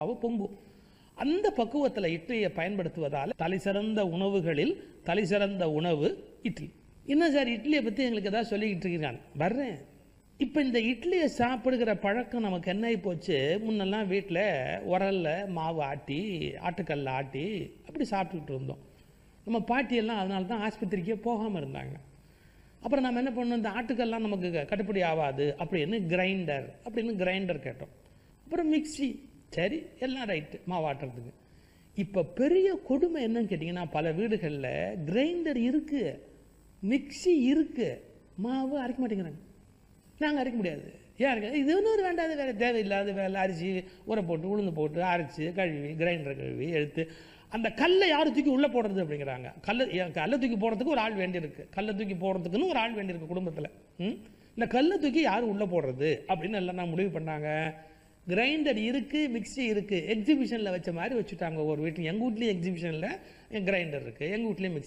அவ பொங்கும் அந்த பக்குவத்தில் இட்லியை பயன்படுத்துவதால் தலை சிறந்த உணவுகளில் தலை சிறந்த உணவு இட்லி என்ன சார் இட்லியை பற்றி எங்களுக்கு ஏதாவது சொல்லிக்கிட்டு இருக்கிறான் வர்றேன் இப்போ இந்த இட்லியை சாப்பிடுகிற பழக்கம் நமக்கு என்ன ஆகி போச்சு முன்னெல்லாம் வீட்டில் உரல்ல மாவு ஆட்டி ஆட்டுக்கல்ல ஆட்டி அப்படி சாப்பிட்டுக்கிட்டு இருந்தோம் நம்ம பாட்டியெல்லாம் அதனால தான் ஆஸ்பத்திரிக்கே போகாமல் இருந்தாங்க அப்புறம் நம்ம என்ன பண்ணோம் இந்த ஆட்டுக்கல்லாம் நமக்கு க- கட்டுப்படி ஆகாது அப்படின்னு கிரைண்டர் அப்படின்னு கிரைண்டர் கேட்டோம் அப்புறம் மிக்ஸி சரி எல்லாம் ரைட்டு மாவாட்டுறதுக்கு இப்போ பெரிய கொடுமை என்னன்னு கேட்டிங்கன்னா பல வீடுகளில் கிரைண்டர் இருக்கு மிக்ஸி இருக்கு மாவு அரைக்க மாட்டேங்கிறாங்க நாங்கள் அரைக்க முடியாது ஏன் அரைக்க இது இன்னொரு வேண்டாத வேலை தேவையில்லாத வேலை அரிசி ஊற போட்டு உளுந்து போட்டு அரைச்சி கழுவி கிரைண்டர் கழுவி எடுத்து அந்த கல்லை யார் தூக்கி உள்ளே போடுறது அப்படிங்கிறாங்க கல்லை ஏன் கல்லை தூக்கி போடுறதுக்கு ஒரு ஆள் வேண்டியிருக்கு கல்லை தூக்கி போடுறதுக்குன்னு ஒரு ஆள் வேண்டியிருக்கு குடும்பத்தில் ம் இந்த கல்லை தூக்கி யார் உள்ளே போடுறது அப்படின்னு எல்லாம் நான் முடிவு பண்ணாங்க கிரைண்டர் இருக்கு மிக்ஸி இருக்கு எக்ஸிபிஷனில் வச்ச மாதிரி வச்சுட்டாங்க ஒரு வீட்டில் எங்கள் வீட்லேயும் எக்ஸிபிஷனில் கிரைண்டர் இருக்கு எங்கள் வீட்லேயும் மிக்ஸி